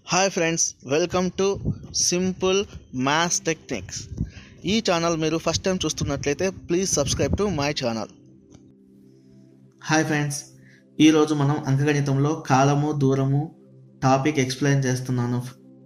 hi friends welcome to simple maths techniques ఈ ఛానల్ మీరు ఫస్ట్ టైం చూస్తున్నట్లయితే please subscribe to my channel hi friends ఈరోజు మనం అంకగణితంలో కాలము దూరము టాపిక్ ఎక్స్ప్లెయిన్ చేస్తున్నాను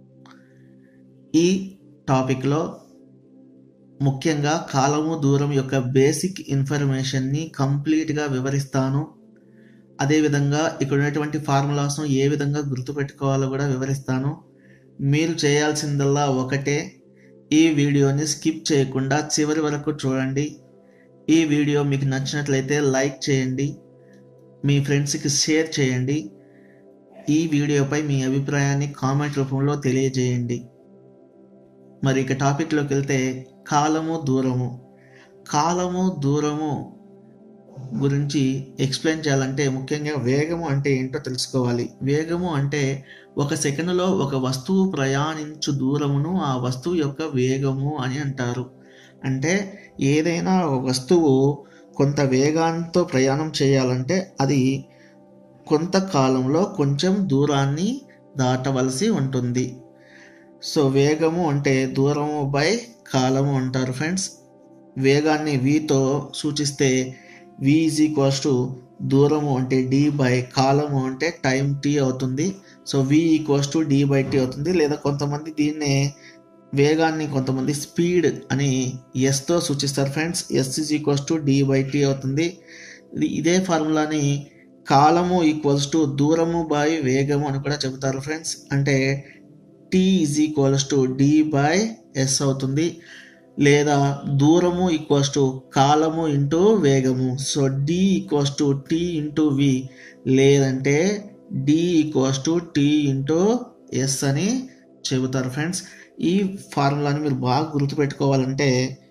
ఈ టాపిక్లో ముఖ్యంగా కాలము దూరం యొక్క బేసిక్ ఇన్ఫర్మేషన్ని కంప్లీట్గా వివరిస్తాను అదేవిధంగా ఇక్కడ ఉన్నటువంటి ఫార్ములాస్ను ఏ విధంగా గుర్తుపెట్టుకోవాలో కూడా వివరిస్తాను మీరు చేయాల్సిందల్లా ఒకటే ఈ వీడియోని స్కిప్ చేయకుండా చివరి వరకు చూడండి ఈ వీడియో మీకు నచ్చినట్లయితే లైక్ చేయండి మీ ఫ్రెండ్స్కి షేర్ చేయండి ఈ వీడియోపై మీ అభిప్రాయాన్ని కామెంట్ రూపంలో తెలియజేయండి మరి ఇక టాపిక్లోకి వెళ్తే కాలము దూరము కాలము దూరము గురించి ఎక్స్ప్లెయిన్ చేయాలంటే ముఖ్యంగా వేగము అంటే ఏంటో తెలుసుకోవాలి వేగము అంటే ఒక సెకండ్లో ఒక వస్తువు ప్రయాణించు దూరమును ఆ వస్తువు యొక్క వేగము అని అంటారు అంటే ఏదైనా ఒక వస్తువు కొంత వేగాంతో ప్రయాణం చేయాలంటే అది కొంత కాలంలో కొంచెం దూరాన్ని దాటవలసి ఉంటుంది సో వేగము అంటే దూరము బై కాలము అంటారు ఫ్రెండ్స్ వేగాన్ని వీతో సూచిస్తే వి ఈజ్ ఈక్వల్స్ టు దూరము అంటే డి బై కాలము అంటే టైం టీ అవుతుంది so V equals to D by T అవుతుంది లేదా కొంతమంది దీన్నే వేగాన్ని కొంతమంది స్పీడ్ అని ఎస్తో సూచిస్తారు friends S is equals to D by T అవుతుంది ఇది ఇదే ఫార్ములాని కాలము ఈక్వల్స్ టు దూరము బై వేగము అని కూడా చెబుతారు ఫ్రెండ్స్ అంటే T is equals to D by S అవుతుంది లేదా దూరము ఈక్వల్స్ టు కాలము ఇంటూ వేగము so D equals to T into V లేదంటే D equals to T into S అని చెబుతారు ఫ్రెండ్స్ ఈ ఫార్ములాని మీరు బాగా గుర్తుపెట్టుకోవాలంటే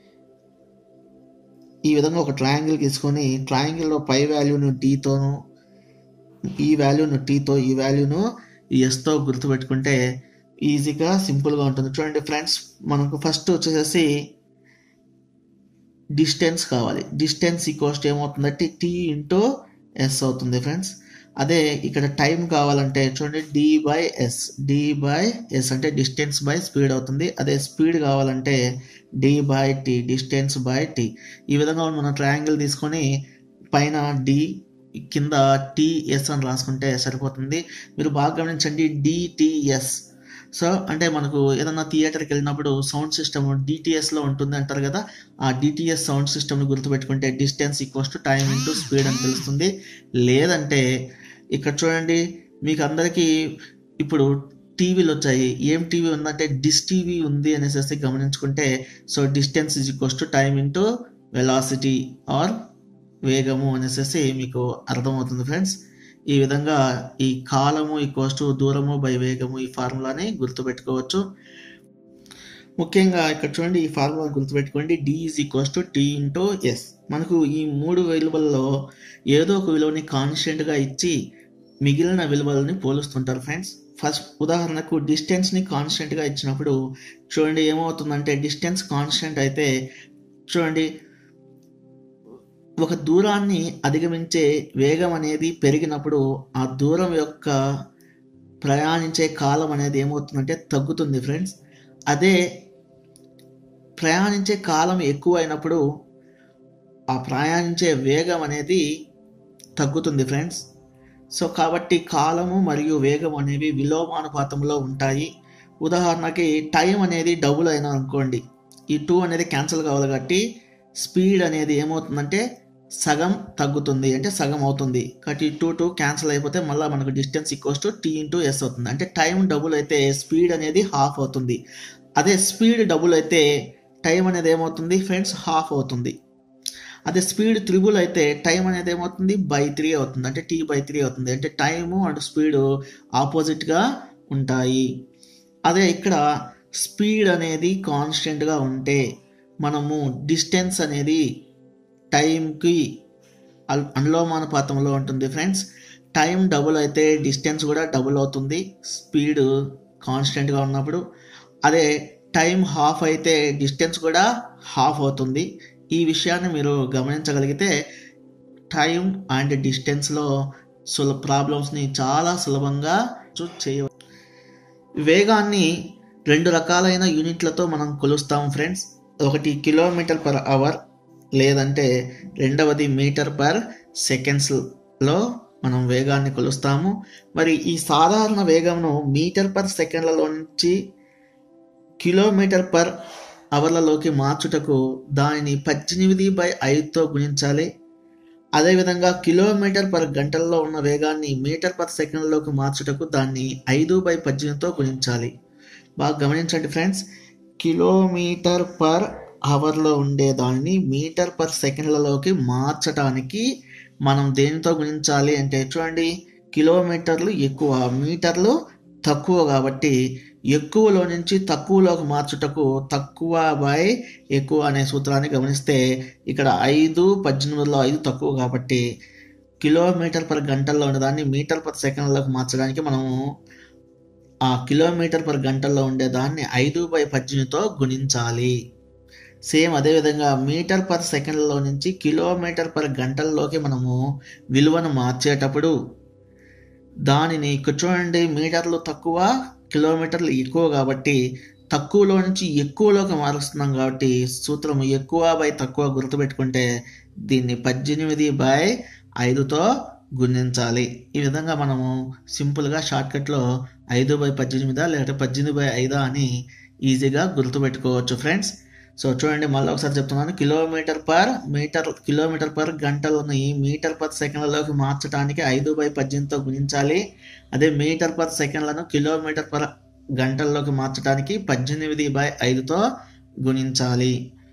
ఈ విధంగా ఒక ట్రయాంగిల్ తీసుకొని ట్రయాంగిల్లో పై వాల్యూను డీతోను ఈ వాల్యూను టీతో ఈ వాల్యూను ఎస్తో గుర్తుపెట్టుకుంటే ఈజీగా సింపుల్గా ఉంటుంది చూడండి ఫ్రెండ్స్ మనకు ఫస్ట్ వచ్చేసేసి డిస్టెన్స్ కావాలి డిస్టెన్స్ ఈక్వల్స్ ఏమవుతుందంటే టీ ఇంటూ ఎస్ అవుతుంది ఫ్రెండ్స్ అదే ఇక్కడ టైం కావాలంటే చూడండి D by S D by S అంటే డిస్టెన్స్ బై స్పీడ్ అవుతుంది అదే స్పీడ్ కావాలంటే D by T distance by T ఈ విధంగా మనం ట్రయాంగిల్ తీసుకొని పైన డి కింద టీఎస్ అని రాసుకుంటే సరిపోతుంది మీరు బాగా గమనించండి డిటిఎస్ సో అంటే మనకు ఏదన్నా థియేటర్కి వెళ్ళినప్పుడు సౌండ్ సిస్టమ్ డిటిఎస్లో ఉంటుంది అంటారు కదా ఆ డిటిఎస్ సౌండ్ సిస్టమ్ని గుర్తుపెట్టుకుంటే distance equals to time into speed అని తెలుస్తుంది లేదంటే ఇక్కడ చూడండి మీకు అందరికీ ఇప్పుడు టీవీలు వచ్చాయి ఏం టీవీ ఉందంటే డిస్ టీవీ ఉంది అనేసి గమనించుకుంటే so distance is equals to time into velocity or వేగము అనేసి మీకు అర్థమవుతుంది ఫ్రెండ్స్ ఈ విధంగా ఈ కాలము ఈక్వల్స్ టు దూరము బై వేగము ఈ ఫార్ములాని గుర్తుపెట్టుకోవచ్చు ముఖ్యంగా ఇక్కడ చూడండి ఈ ఫార్ములా గుర్తుపెట్టుకోండి D is equals to T into S మనకు ఈ మూడు విలువల్లో ఏదో ఒక విలువని కాన్స్టెంట్గా ఇచ్చి మిగిలిన విలువలని పోలుస్తుంటారు ఫ్రెండ్స్ ఫస్ట్ ఉదాహరణకు డిస్టెన్స్ని కాన్స్టెంట్గా ఇచ్చినప్పుడు చూడండి ఏమవుతుందంటే డిస్టెన్స్ కాన్స్టెంట్ అయితే చూడండి ఒక దూరాన్ని అధిగమించే వేగం అనేది పెరిగినప్పుడు ఆ దూరం యొక్క ప్రయాణించే కాలం అనేది ఏమవుతుందంటే తగ్గుతుంది ఫ్రెండ్స్ అదే ప్రయాణించే కాలం ఎక్కువ అయినప్పుడు ఆ ప్రయాణించే వేగం అనేది తగ్గుతుంది ఫ్రెండ్స్ సో కాబట్టి కాలము మరియు వేగం అనేవి విలోమానుపాతంలో ఉంటాయి ఉదాహరణకి టైం అనేది డబుల్ అయినా అనుకోండి ఈ టూ అనేది క్యాన్సిల్ కావాలి కాబట్టి స్పీడ్ అనేది ఏమవుతుందంటే సగం తగ్గుతుంది అంటే సగం అవుతుంది కాబట్టి టూ టూ క్యాన్సిల్ అయిపోతే మళ్ళీ మనకు distance equals to T into S అవుతుంది అంటే టైం డబుల్ అయితే స్పీడ్ అనేది హాఫ్ అవుతుంది అదే స్పీడ్ డబుల్ అయితే టైం అనేది ఏమవుతుంది ఫ్రెండ్స్ హాఫ్ అవుతుంది అదే స్పీడ్ త్రిబుల్ అయితే టైం అనేది ఏమవుతుంది బై త్రీ అవుతుంది అంటే టీ బై త్రీ అవుతుంది అంటే టైము అండ్ స్పీడ్ ఆపోజిట్గా ఉంటాయి అదే ఇక్కడ స్పీడ్ అనేది కాన్స్టెంట్గా ఉంటే మనము డిస్టెన్స్ అనేది టైంకి అనులోమానుపాతంలో ఉంటుంది ఫ్రెండ్స్ టైం డబుల్ అయితే డిస్టెన్స్ కూడా డబుల్ అవుతుంది స్పీడ్ కాన్స్టెంట్గా ఉన్నప్పుడు అదే టైం హాఫ్ అయితే డిస్టెన్స్ కూడా హాఫ్ అవుతుంది ఈ విషయాన్ని మీరు గమనించగలిగితే టైం అండ్ డిస్టెన్స్లో సుల ప్రాబ్లమ్స్ని చాలా సులభంగా చేయవచ్చు వేగాన్ని రెండు రకాలైన యూనిట్లతో మనం కొలుస్తాం ఫ్రెండ్స్ ఒకటి కిలోమీటర్ పర్ అవర్ లేదంటే రెండవది మీటర్ పర్ సెకండ్స్లో మనం వేగాన్ని కొలుస్తాము మరి ఈ సాధారణ వేగంను మీటర్ పర్ సెకండ్లలో నుంచి కిలోమీటర్ పర్ అవర్లలోకి మార్చుటకు దానిని పద్దెనిమిది బై ఐదుతో గుణించాలి అదేవిధంగా కిలోమీటర్ పర్ గంటల్లో ఉన్న వేగాన్ని మీటర్ పర్ సెకండ్లోకి మార్చుటకు దాన్ని ఐదు బై పద్దెనిమిదితో గుణించాలి బాగా గమనించండి ఫ్రెండ్స్ కిలోమీటర్ పర్ అవర్లో ఉండే దాన్ని మీటర్ పర్ సెకండ్లలోకి మార్చడానికి మనం దేనితో గుణించాలి అంటే చూడండి కిలోమీటర్లు ఎక్కువ మీటర్లు తక్కువ కాబట్టి ఎక్కువలో నుంచి తక్కువలోకి మార్చుటకు తక్కువ బై ఎక్కువ అనే సూత్రాన్ని గమనిస్తే ఇక్కడ ఐదు పద్దెనిమిదిలో ఐదు తక్కువ కాబట్టి కిలోమీటర్ పర్ గంటల్లో ఉండేదాన్ని మీటర్ పర్ సెకండ్లోకి మార్చడానికి మనము ఆ కిలోమీటర్ పర్ గంటల్లో ఉండేదాన్ని ఐదు బై పద్దెనిమిదితో గుణించాలి సేమ్ అదేవిధంగా మీటర్ పర్ సెకండ్లో నుంచి కిలోమీటర్ పర్ గంటల్లోకి మనము విలువను మార్చేటప్పుడు దానిని ఇక్కడ చూడండి మీటర్లు తక్కువ కిలోమీటర్లు ఎక్కువ కాబట్టి తక్కువలో నుంచి ఎక్కువలోకి మారుస్తున్నాం కాబట్టి సూత్రం ఎక్కువ బై తక్కువ గుర్తుపెట్టుకుంటే దీన్ని పద్దెనిమిది బై ఐదుతో గుణించాలి ఈ విధంగా మనము సింపుల్గా షార్ట్కట్లో ఐదు బై పద్దెనిమిదా లేకపోతే పద్దెనిమిది బై ఐదా అని ఈజీగా గుర్తుపెట్టుకోవచ్చు ఫ్రెండ్స్ సో చూడండి మళ్ళీ ఒకసారి చెప్తున్నాను kilometre per metre kilometre per గంటలని మీటర్ పర్ సెకండ్లలోకి మార్చడానికి ఐదు బై పద్దెనిమిదితో గుణించాలి అదే మీటర్ పర్ సెకండ్లను కిలోమీటర్ పర్ గంటల్లోకి మార్చడానికి పద్దెనిమిది బై ఐదుతో గుణించాలి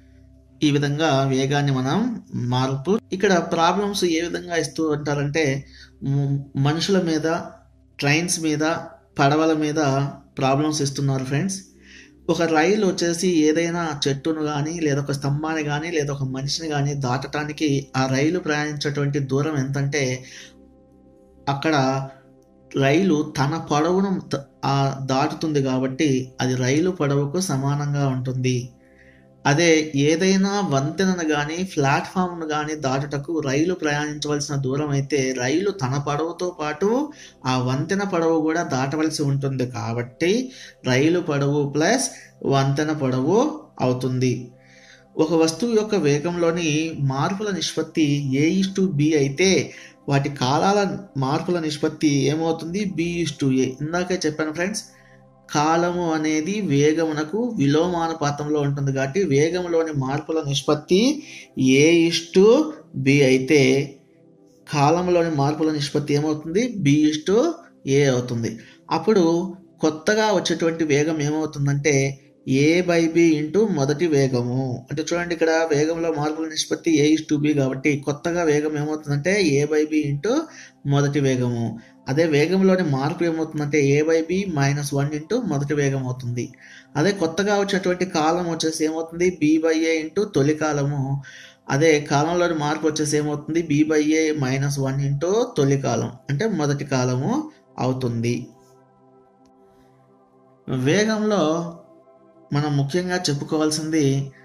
ఈ విధంగా వేగాన్ని మనం మార్పు ఇక్కడ ప్రాబ్లమ్స్ ఏ విధంగా ఇస్తూ ఉంటారంటే మ్, మనుషుల మీద ట్రైన్స్ మీద పడవల మీద ప్రాబ్లమ్స్ ఇస్తున్నారు ఫ్రెండ్స్ ఒక రైలు వచ్చేసి ఏదైనా చెట్టును కానీ లేదా ఒక స్తంభాన్ని కానీ లేదా ఒక మనిషిని కానీ దాటడానికి ఆ రైలు ప్రయాణించేటువంటి దూరం ఎంతంటే అక్కడ రైలు తన పొడవును త- ఆ దాటుతుంది కాబట్టి అది రైలు పొడవుకు సమానంగా ఉంటుంది అదే ఏదైనా వంతెనను కానీ ప్లాట్ఫామ్ను కానీ దాటుటకు రైలు ప్రయాణించవలసిన దూరం అయితే రైలు తన పొడవుతో పాటు ఆ వంతెన పొడవు కూడా దాటవలసి ఉంటుంది కాబట్టి రైలు పొడవు ప్లస్ వంతెన పొడవు అవుతుంది ఒక వస్తువు యొక్క వేగంలోని మార్పుల నిష్పత్తి ఏ ఇస్ టు బి అయితే వాటి కాలాల మార్పుల నిష్పత్తి ఏమవుతుంది బి ఇస్ టు ఏ ఇందాకే చెప్పాను ఫ్రెండ్స్ కాలము అనేది వేగమునకు విలోమానుపాతంలో ఉంటుంది కాబట్టి వేగంలోని మార్పుల నిష్పత్తి ఏ ఇస్ టు బి అయితే కాలంలోని మార్పుల నిష్పత్తి ఏమవుతుంది బి ఇస్ టు ఏ అవుతుంది అప్పుడు కొత్తగా వచ్చేటువంటి వేగం ఏమవుతుందంటే ఏ బై బి ఇంటూ మొదటి వేగము అంటే చూడండి ఇక్కడ వేగంలో మార్పుల నిష్పత్తి ఏ ఇస్ టు బి కాబట్టి కొత్తగా వేగం ఏమవుతుందంటే ఏ బై బి ఇంటూ మొదటి వేగము అదే వేగంలోని మార్పు ఏమవుతుందంటే A by B minus one into మొదటి వేగం అవుతుంది అదే కొత్తగా వచ్చేటువంటి కాలం వచ్చేసి ఏమవుతుంది బి బై ఏ ఇంటూ తొలి కాలము అదే కాలంలోని మార్పు వచ్చేసి ఏమవుతుంది B by A minus one into తొలి కాలం అంటే మొదటి కాలము అవుతుంది వేగంలో మనం ముఖ్యంగా చెప్పుకోవాల్సింది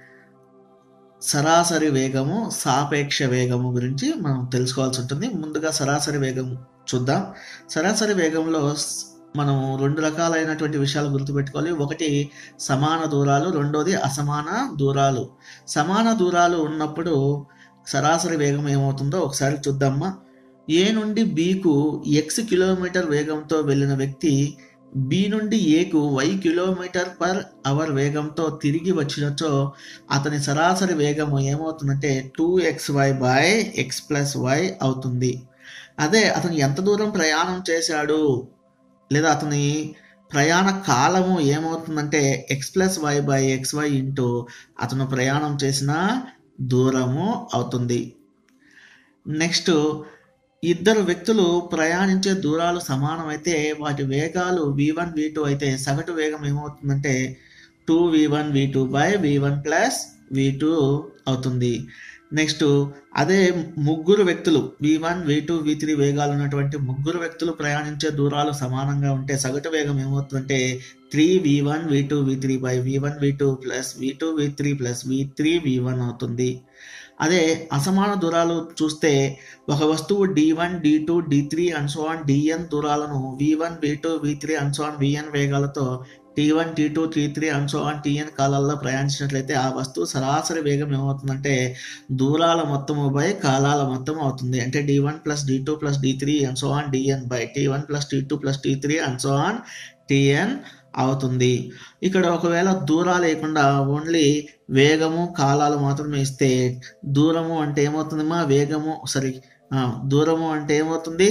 సరాసరి వేగము సాపేక్ష వేగము గురించి మనం తెలుసుకోవాల్సి ఉంటుంది ముందుగా సరాసరి వేగం చూద్దాం సరాసరి వేగంలో స్- మనం రెండు రకాలైనటువంటి విషయాలు గుర్తుపెట్టుకోవాలి ఒకటి సమాన దూరాలు రెండోది అసమాన దూరాలు సమాన దూరాలు ఉన్నప్పుడు సరాసరి వేగం ఏమవుతుందో ఒకసారి చూద్దామా ఏ నుండి బికు ఎక్స్ కిలోమీటర్ వేగంతో వెళ్ళిన వ్యక్తి బి నుండి ఏకు వై కిలోమీటర్ పర్ అవర్ వేగంతో తిరిగి వచ్చినచో అతని సరాసరి వేగము ఏమవుతుందంటే two X Y by X plus Y అవుతుంది అదే అతను ఎంత దూరం ప్రయాణం చేశాడు లేదా అతని ప్రయాణ కాలము ఏమవుతుందంటే X plus Y by X Y into అతను ప్రయాణం చేసిన దూరము అవుతుంది నెక్స్ట్ ఇద్దరు వ్యక్తులు ప్రయాణించే దూరాలు సమానమైతే వాటి వేగాలు వి వన్ వి టూ అయితే సగటు వేగం ఏమవుతుందంటే two V one V two by V one plus V two అవుతుంది నెక్స్ట్ అదే ముగ్గురు వ్యక్తులు V one V two V three వేగాలు ఉన్నటువంటి ముగ్గురు వ్యక్తులు ప్రయాణించే దూరాలు సమానంగా ఉంటే సగటు వేగం ఏమవుతుందంటే three V one V two V three by V one V two plus V two V three plus V three V one అవుతుంది అదే అసమాన దూరాలు చూస్తే ఒక వస్తువు D one D two D three and so on DN దూరాలను V one V two V three and so on VN వేగాలతో T one T two T three and so on TN కాలాల్లో ప్రయాణించినట్లయితే ఆ వస్తువు సరాసరి వేగం ఏమవుతుందంటే దూరాల మొత్తము బై కాలాల మొత్తం అవుతుంది అంటే D one plus D two plus D three and so on DN by T one plus T two plus T three and so on TN అవుతుంది ఇక్కడ ఒకవేళ దూరాలు లేకుండా ఓన్లీ వేగము కాలాలు మాత్రమే ఇస్తే దూరము అంటే ఏమవుతుంది మా వేగము సారీ దూరము అంటే ఏమవుతుంది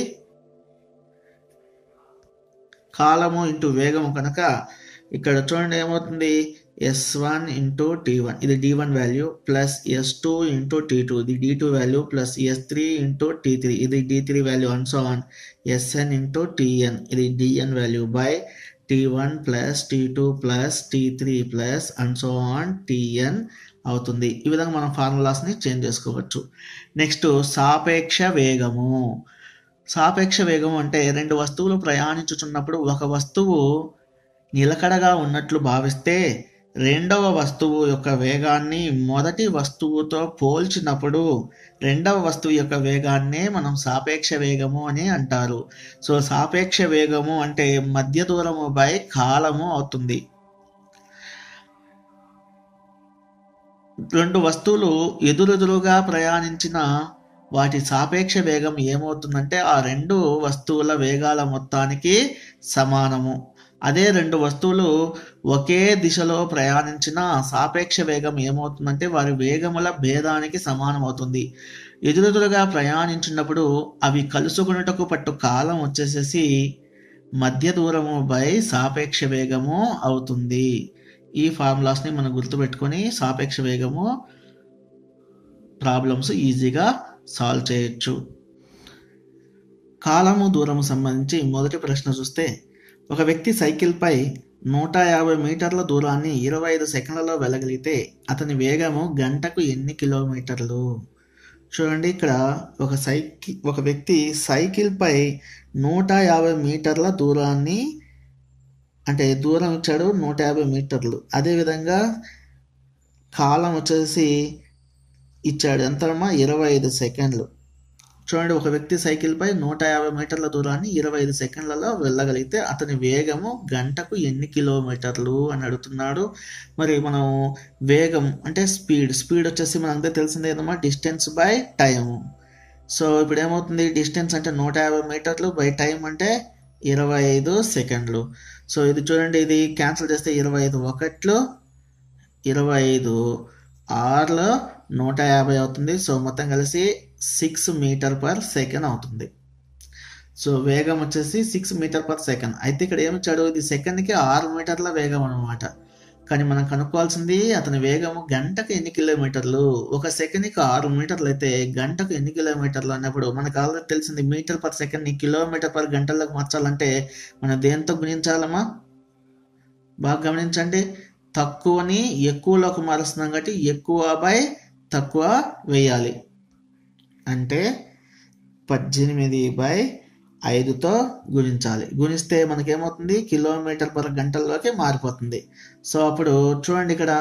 కాలము ఇంటూ వేగము కనుక ఇక్కడ చూడండి ఏమవుతుంది S one into T one ఇది D one value plus S two into T two ఇది D two value plus S three into T three ఇది D three value and so on SN into TN ఇది DN value by T one plus T two plus T three plus and so on TN అవుతుంది ఈ విధంగా మనం ఫార్ములాస్ని change చేసుకోవచ్చు next సాపేక్ష వేగము సాపేక్ష వేగం అంటే రెండు వస్తువులు ప్రయాణించుచున్నప్పుడు ఒక వస్తువు నిలకడగా ఉన్నట్లు భావిస్తే రెండవ వస్తువు యొక్క వేగాన్ని మొదటి వస్తువుతో పోల్చినప్పుడు రెండవ వస్తువు యొక్క వేగాన్నే మనం సాపేక్ష వేగము అని అంటారు సో సాపేక్ష వేగము అంటే మధ్య దూరము బై కాలము అవుతుంది రెండు వస్తువులు ఎదురెదురుగా ప్రయాణించిన వాటి సాపేక్ష వేగం ఏమవుతుందంటే ఆ రెండు వస్తువుల వేగాల మొత్తానికి సమానము అదే రెండు వస్తువులు ఒకే దిశలో ప్రయాణించిన సాపేక్ష వేగం ఏమవుతుందంటే వారి వేగముల భేదానికి సమానమవుతుంది ఎదురెదురుగా ప్రయాణించినప్పుడు అవి కలుసుకున్నటకు పట్టు కాలం వచ్చేసేసి మధ్య దూరము బై సాపేక్ష వేగము అవుతుంది ఈ ఫార్ములాస్ని మనం గుర్తుపెట్టుకొని సాపేక్ష వేగము ప్రాబ్లమ్స్ ఈజీగా సాల్వ్ చేయొచ్చు కాలము దూరము సంబంధించి మొదటి ప్రశ్న చూస్తే ఒక వ్యక్తి సైకిల్పై నూట యాభై మీటర్ల దూరాన్ని ఇరవై ఐదు సెకండ్లలో వెళ్ళగలిగితే అతని వేగము గంటకు ఎన్ని కిలోమీటర్లు చూడండి ఇక్కడ ఒక సైకిల్ ఒక వ్యక్తి సైకిల్పై నూట యాభై మీటర్ల దూరాన్ని అంటే దూరం ఇచ్చాడు నూట యాభై మీటర్లు అదేవిధంగా కాలం వచ్చేసి ఇచ్చాడు ఎంతమ్మా ఇరవై ఐదు సెకండ్లు చూడండి ఒక వ్యక్తి సైకిల్పై నూట యాభై మీటర్ల దూరాన్ని ఇరవై ఐదు సెకండ్లలో వెళ్ళగలిగితే అతని వేగము గంటకు ఎన్ని కిలోమీటర్లు అని అడుగుతున్నాడు మరి మనం వేగం అంటే స్పీడ్ స్పీడ్ వచ్చేసి మనందరికీ తెలిసిందే ఏదమ్మా డిస్టెన్స్ బై టైము సో ఇప్పుడు ఏమవుతుంది డిస్టెన్స్ అంటే నూట యాభై మీటర్లు బై టైం అంటే ఇరవై ఐదు సెకండ్లు సో ఇది చూడండి ఇది క్యాన్సిల్ చేస్తే ఇరవై ఐదు ఒకట్లు ఇరవై ఐదు ఆరులో నూట యాభై అవుతుంది సో మొత్తం కలిసి సిక్స్ మీటర్ పర్ సెకండ్ అవుతుంది సో వేగం వచ్చేసి సిక్స్ మీటర్ పర్ సెకండ్ అయితే ఇక్కడ ఏమిచ్చాడు ఇది సెకండ్కి ఆరు మీటర్ల వేగం అనమాట కానీ మనం కనుక్కోవాల్సింది అతని వేగము గంటకు ఎన్ని కిలోమీటర్లు ఒక సెకండ్కి ఆరు మీటర్లు అయితే గంటకు ఎన్ని కిలోమీటర్లు అన్నప్పుడు మనకు ఆల్రెడీ తెలిసింది మీటర్ పర్ సెకండ్ని కిలోమీటర్ పర్ గంటలకు మార్చాలంటే మనం దేంతో గుణించాలమ్మా బాగా గమనించండి తక్కువని ఎక్కువలోకి మారుస్తున్నాం కాబట్టి ఎక్కువ బై తక్కువ వేయాలి అంటే పద్దెనిమిది బై ఐదుతో గుణించాలి గుణిస్తే మనకేమవుతుంది కిలోమీటర్ పర్ గంటల్లోకి మారిపోతుంది సో అప్పుడు చూడండి ఇక్కడ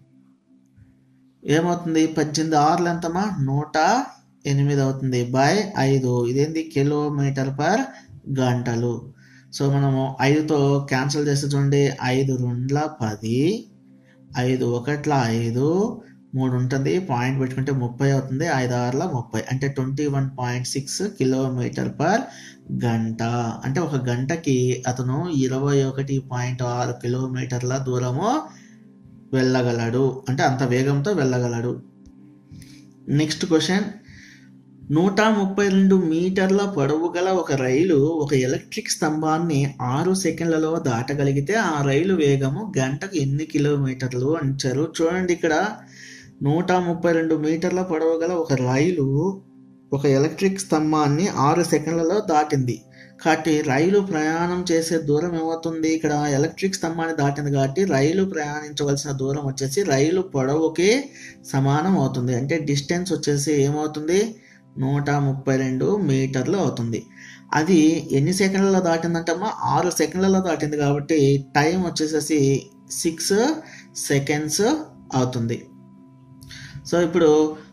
ఏమవుతుంది పద్దెనిమిది ఆరులు ఎంతమా నూట ఎనిమిది అవుతుంది బై ఐదు ఇదేంటి కిలోమీటర్ పర్ గంటలు సో మనము ఐదుతో క్యాన్సిల్ చేస్తే చూడండి ఐదు రెండ్ల పది ఐదు ఒకట్ల ఐదు మూడు ఉంటుంది పాయింట్ పెట్టుకుంటే ముప్పై అవుతుంది ఐదు ఆరుల ముప్పై అంటే twenty one point six kilometer per గంట అంటే ఒక గంటకి అతను ఇరవై ఒకటి పాయింట్ ఆరు కిలోమీటర్ల దూరము వెళ్ళగలడు అంటే అంత వేగంతో వెళ్ళగలడు నెక్స్ట్ క్వశ్చన్ నూట ముప్పై రెండు మీటర్ల పొడవు గల ఒక రైలు ఒక ఎలక్ట్రిక్ స్తంభాన్ని ఆరు సెకండ్లలో దాటగలిగితే ఆ రైలు వేగము గంటకు ఎన్ని కిలోమీటర్లు అంటారు చూడండి ఇక్కడ నూట ముప్పై రెండు మీటర్ల పొడవు గల ఒక రైలు ఒక ఎలక్ట్రిక్ స్తంభాన్ని ఆరు సెకండ్లలో దాటింది కాబట్టి రైలు ప్రయాణం చేసే దూరం ఏమవుతుంది ఇక్కడ ఎలక్ట్రిక్ స్తంభాన్ని దాటింది కాబట్టి రైలు ప్రయాణించవలసిన దూరం వచ్చేసి రైలు పొడవుకి సమానం అవుతుంది అంటే డిస్టెన్స్ వచ్చేసి ఏమవుతుంది నూట ముప్పై రెండు మీటర్లు అవుతుంది అది ఎన్ని సెకండ్లలో దాటిందంటమ్మా ఆరు సెకండ్లలో దాటింది కాబట్టి టైం వచ్చేసేసి సిక్స్ సెకండ్స్ అవుతుంది సో ఇప్పుడు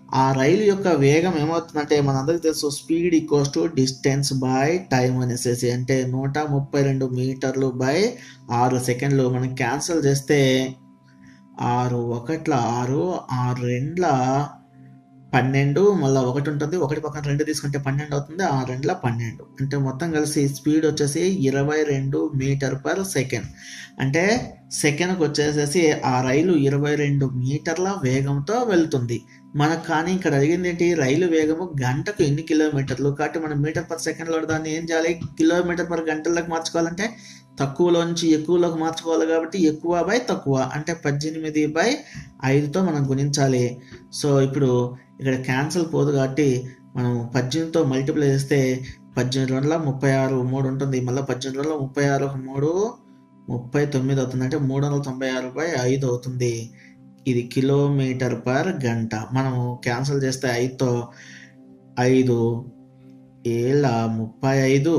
ఆ రైలు యొక్క వేగం ఏమవుతుందంటే మనందరికీ తెలుసు speed equals to distance by time అనేసి అంటే నూట ముప్పై రెండు మీటర్లు బై ఆరు సెకండ్లు మనం క్యాన్సిల్ చేస్తే ఆరు ఒకట్ల ఆరు ఆరు రెండ్ల పన్నెండు మళ్ళీ ఒకటి ఉంటుంది ఒకటి పక్కన రెండు తీసుకుంటే పన్నెండు అవుతుంది ఆ రెండుల పన్నెండు అంటే మొత్తం కలిసి స్పీడ్ వచ్చేసి ఇరవై రెండు మీటర్ పర్ సెకండ్ అంటే సెకండ్కి వచ్చేసేసి ఆ రైలు ఇరవై రెండు మీటర్ల వేగంతో వెళ్తుంది మనకు కానీ ఇక్కడ అడిగింది ఏంటి రైలు వేగము గంటకు ఎన్ని కిలోమీటర్లు కాబట్టి మనం మీటర్ పర్ సెకండ్లో దాన్ని ఏం చేయాలి కిలోమీటర్ పర్ గంటలకు మార్చుకోవాలంటే తక్కువలో నుంచి ఎక్కువలోకి మార్చుకోవాలి కాబట్టి ఎక్కువ బై తక్కువ అంటే పద్దెనిమిది బై ఐదుతో మనం గుణించాలి సో ఇప్పుడు ఇక్కడ క్యాన్సిల్ పోదు కాబట్టి మనం పద్దెనిమిదితో మల్టిప్లై చేస్తే పద్దెనిమిది రోజుల ముప్పై ఆరు మూడు ఉంటుంది మళ్ళీ పద్దెనిమిది రోజుల ముప్పై ఆరు ఒక మూడు ముప్పై తొమ్మిది అవుతుంది అంటే మూడు వందల తొంభై ఆరు బై ఐదు అవుతుంది ఇది కిలోమీటర్ పర్ గంట మనము క్యాన్సిల్ చేస్తే ఐదుతో ఐదు ఏళ్ళ ముప్పై ఐదు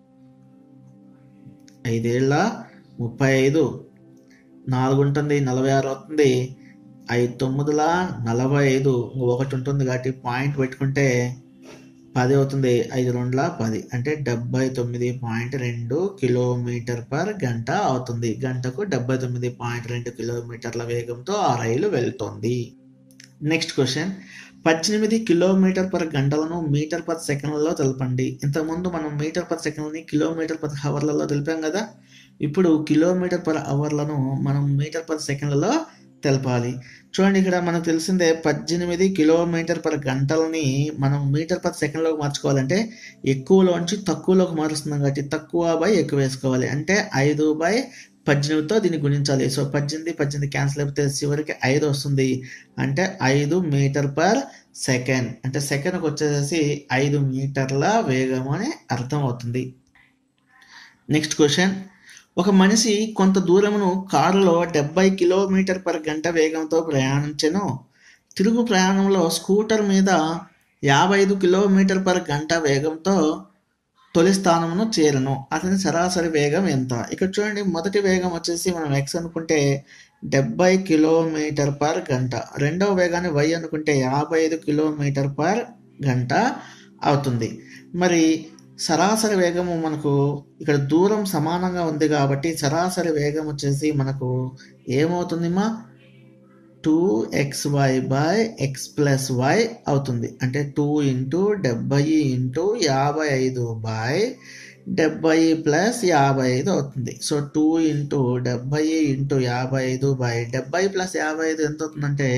ఐదేళ్ళ ముప్పై ఐదు నాలుగు ఉంటుంది నలభై ఆరు అవుతుంది ఐదు తొమ్మిదిల నలభై ఐదు ఒకటి ఉంటుంది కాబట్టి పాయింట్ పెట్టుకుంటే పది అవుతుంది ఐదు రెండుల పది అంటే డెబ్బై తొమ్మిది పాయింట్ రెండు కిలోమీటర్ పర్ గంట అవుతుంది గంటకు డెబ్బై తొమ్మిది పాయింట్ రెండు కిలోమీటర్ల వేగంతో ఆ రైలు వెళ్తుంది నెక్స్ట్ క్వశ్చన్ పద్దెనిమిది కిలోమీటర్ పర్ గంటలను మీటర్ పర్ సెకండ్లలో తెలపండి ఇంతకుముందు మనం మీటర్ పర్ సెకండ్ని కిలోమీటర్ పర్ అవర్లలో తెలిపాం కదా ఇప్పుడు కిలోమీటర్ పర్ అవర్లను మనం మీటర్ పర్ సెకండ్లలో తెలపాలి చూడండి ఇక్కడ మనకు తెలిసిందే పద్దెనిమిది కిలోమీటర్ పర్ గంటలని మనం మీటర్ పర్ సెకండ్లోకి మార్చుకోవాలంటే ఎక్కువలోంచి తక్కువలోకి మారుస్తున్నాం కాబట్టి తక్కువ బై ఎక్కువ వేసుకోవాలి అంటే ఐదు బై పద్దెనిమిదితో దీన్ని గుణించాలి సో పద్దెనిమిది పద్దెనిమిది క్యాన్సిల్ అయిపోతే చివరికి ఐదు వస్తుంది అంటే ఐదు మీటర్ పర్ సెకండ్ అంటే సెకండ్కి వచ్చేసేసి ఐదు మీటర్ల వేగం అని అర్థం అవుతుంది నెక్స్ట్ క్వశ్చన్ ఒక మనిషి కొంత దూరమును కారులో డెబ్బై కిలోమీటర్ పర్ గంట వేగంతో ప్రయాణించెను తిరుగు ప్రయాణంలో స్కూటర్ మీద యాభై ఐదు కిలోమీటర్ పర్ గంట వేగంతో తొలి స్థానమును చేరను అతని సరాసరి వేగం ఎంత ఇక్కడ చూడండి మొదటి వేగం వచ్చేసి మనం ఎక్స్ అనుకుంటే డెబ్బై కిలోమీటర్ పర్ గంట రెండవ వేగాన్ని వై అనుకుంటే యాభై ఐదు కిలోమీటర్ పర్ గంట అవుతుంది మరి సరాసరి వేగము మనకు ఇక్కడ దూరం సమానంగా ఉంది కాబట్టి సరాసరి వేగం వచ్చేసి మనకు ఏమవుతుంది మా two X Y by X plus Y అవుతుంది అంటే టూ ఇంటూ డెబ్బై ఇంటూ యాభై ఐదు బై డెబ్బై ప్లస్ యాభై ఐదు అవుతుంది సో టూ ఇంటూ డెబ్బై ఇంటూ యాభై ఐదు బై డెబ్బై ప్లస్ యాభై ఐదు ఎంత అవుతుందంటే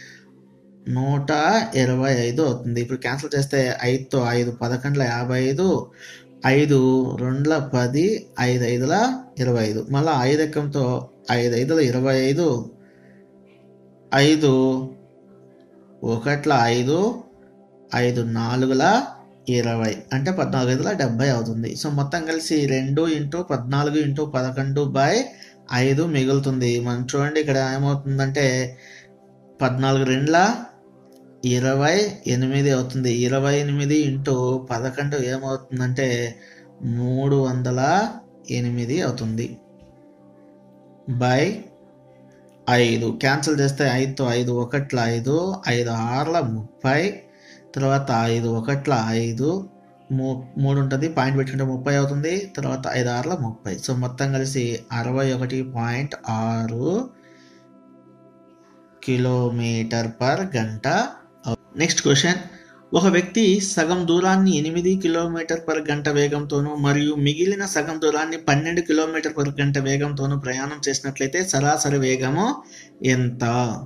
నూట ఇరవై ఐదు అవుతుంది ఇప్పుడు క్యాన్సిల్ చేస్తే ఐదుతో ఐదు పదకొండుల యాభై ఐదు ఐదు రెండుల పది ఐదు ఐదుల ఇరవై ఐదు మళ్ళీ ఐదు ఎక్కంతో ఐదు ఐదుల ఇరవై ఐదు ఐదు ఒకట్ల ఐదు ఐదు నాలుగుల ఇరవై అంటే పద్నాలుగు ఐదుల డెబ్బై అవుతుంది సో మొత్తం కలిసి రెండు ఇంటూ పద్నాలుగు ఇంటూ పదకొండు బై ఐదు మిగులుతుంది మనం చూడండి ఇక్కడ ఏమవుతుందంటే పద్నాలుగు రెండుల ఇరవై ఎనిమిది అవుతుంది ఇరవై ఎనిమిది ఇంటూ పదకొండు ఏమవుతుందంటే మూడు వందల ఎనిమిది అవుతుంది బై ఐదు క్యాన్సిల్ చేస్తే ఐదుతో ఐదు ఒకట్ల ఐదు ఐదు ఆరుల ముప్పై తర్వాత ఐదు ఒకట్ల ఐదు మూ మూడు ఉంటుంది పాయింట్ పెట్టుకుంటే ముప్పై అవుతుంది తర్వాత ఐదు ఆరుల ముప్పై సో మొత్తం కలిసి అరవై ఒకటి పాయింట్ ఆరు కిలోమీటర్ పర్ గంట నెక్స్ట్ క్వశ్చన్ ఒక వ్యక్తి సగం దూరాన్ని ఎనిమిది కిలోమీటర్ పర్ గంట వేగంతోనూ మరియు మిగిలిన సగం దూరాన్ని పన్నెండు కిలోమీటర్ పర్ గంట వేగంతోనూ ప్రయాణం చేసినట్లయితే సరాసరి వేగము ఎంత